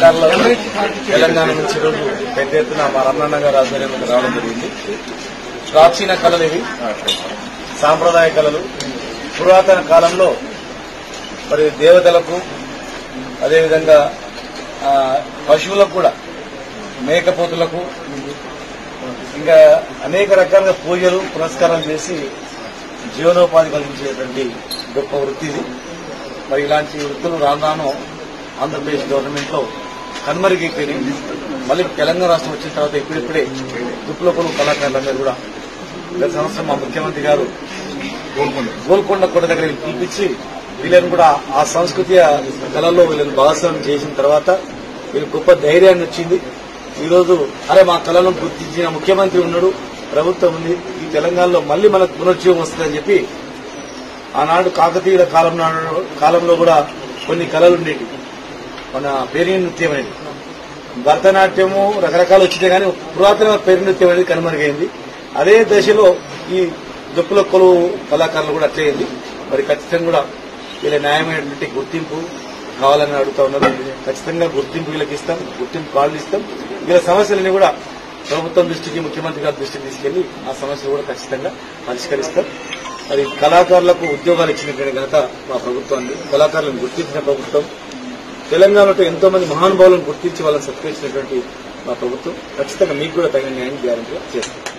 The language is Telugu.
కళాకారులు తెలంగాణ నుంచి ఈరోజు పెద్ద ఎత్తున మా రమణన్న గారు ఆధ్వర్యంలో రావడం జరిగింది ప్రాచీన కళలు ఇవి సాంప్రదాయ కళలు పురాతన కాలంలో మరి దేవతలకు అదేవిధంగా ఆ, పశువులకు కూడా మేకపోతులకు ఇంకా అనేక రకాలుగా పూజలు పురస్కారాలు చేసి జీవనోపాధి కలిగించేటువంటి గొప్ప వృత్తి ఇది మరి ఇలాంటి వృత్తులు రాను రాను ఆంధ్రప్రదేశ్ గవర్నమెంట్ లో కనుమరుగైపోయినాయి మళ్ళీ తెలంగాణ రాష్ట్రం వచ్చిన తర్వాత ఇప్పుడిప్పుడే దుప్పులపొలు కళాకారులందరూ కూడా గత సంవత్సరం మా ముఖ్యమంత్రి గారు గోల్కొండ కోట దగ్గర వీళ్ళు పిలిపించి వీళ్ళని కూడా ఆ సంస్కృతి ఆ కళల్లో వీళ్ళని భాగస్వామ్యం చేసిన తర్వాత వీళ్ళకి గొప్ప ధైర్యాన్ని వచ్చింది ఈ రోజు అరే మా కళలను గుర్తించిన ముఖ్యమంత్రి ఉన్నాడు ప్రభుత్వం ఉంది ఈ తెలంగాణలో మళ్ళీ మనకు పునరుజ్జీవం వస్తుందని చెప్పి ఆనాడు కాకతీయుల కాలం నాడు కాలంలో కూడా కొన్ని కళలు ఉండేవి మన పేరీ నృత్యం అనేది భరతనాట్యము రకరకాలు వచ్చినాయి కానీ పురాతన పేరు నృత్యం అనేది కనుమరుగైంది అదే దశలో ఈ దుప్పుల కొలువు కళాకారులు కూడా అట్లే అయింది మరి ఖచ్చితంగా కూడా వీళ్ళ న్యాయమైనటువంటి గుర్తింపు కావాలని అడుగుతా ఉన్నారు ఖచ్చితంగా గుర్తింపు వీళ్ళకి ఇస్తాం గుర్తింపు కార్డులు ఇస్తాం వీళ్ళ సమస్యలని కూడా ప్రభుత్వం దృష్టికి ముఖ్యమంత్రి గారి దృష్టికి తీసుకెళ్లి ఆ సమస్యలు కూడా ఖచ్చితంగా పరిష్కరిస్తాం మరి కళాకారులకు ఉద్యోగాలు ఇచ్చినటువంటి ఘనత మా ప్రభుత్వాన్ని కళాకారులను గుర్తించిన ప్రభుత్వం తెలంగాణలో ఎంతో మంది మహానుభావులను గుర్తించి వాళ్ళని సత్కరించినటువంటి మా ప్రభుత్వం ఖచ్చితంగా మీకు కూడా తగిన న్యాయం గ్యారంటీగా చేస్తుంది